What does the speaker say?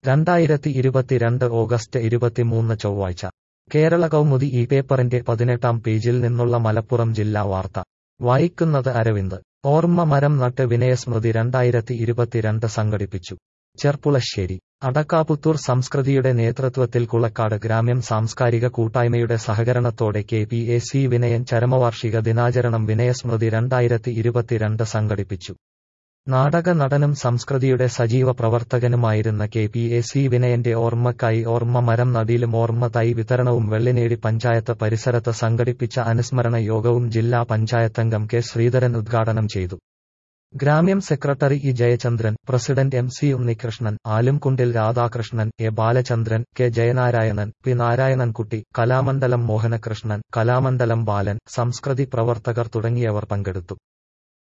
രണ്ടായിരത്തി ഇരുപത്തിരണ്ട് ഓഗസ്റ്റ് ഇരുപത്തിമൂന്ന് ചൊവ്വാഴ്ച കേരള കൗമുദി ഈ പേപ്പറിന്റെ പതിനെട്ടാം പേജിൽ നിന്നുള്ള മലപ്പുറം ജില്ലാ വാർത്ത വായിക്കുന്നത് അരവിന്ദ് ഓർമ്മ മരം നട്ട് വിനയസ്മൃതി രണ്ടായിരത്തി ഇരുപത്തിരണ്ട് സംഘടിപ്പിച്ചു ചെർപ്പുളശ്ശേരി അടക്കാപുത്തൂർ സംസ്കൃതിയുടെ നേതൃത്വത്തിൽ കുളക്കാട് ഗ്രാമ്യം സാംസ്കാരിക കൂട്ടായ്മയുടെ സഹകരണത്തോടെ K P A C Vinayan ചരമവാർഷിക ദിനാചരണം വിനയസ്മൃതി രണ്ടായിരത്തി ഇരുപത്തിരണ്ട് സംഘടിപ്പിച്ചു നാടക നടനും സംസ്കൃതിയുടെ സജീവ പ്രവർത്തകനുമായിരുന്ന കെ പി എ സി വിനയന്റെ ഓർമ്മക്കായി ഓർമ്മ മരം നടിയിലും ഓർമ്മ തൈ വിതരണവും വെള്ളിനേടി പഞ്ചായത്ത് പരിസരത്ത് സംഘടിപ്പിച്ച അനുസ്മരണ യോഗവും ജില്ലാ പഞ്ചായത്തംഗം കെ ശ്രീധരൻ ഉദ്ഘാടനം ചെയ്തു Gramyam secretary E Jayachandran president M C Unnikrishnan Alumkundil Radhakrishnan A Balachandran K Jayanarayanan P Narayanankutty Kalamandalam Mohanakrishnan Kalamandalam Balan Samskriti പ്രവർത്തകർ തുടങ്ങിയവർ പങ്കെടുത്തു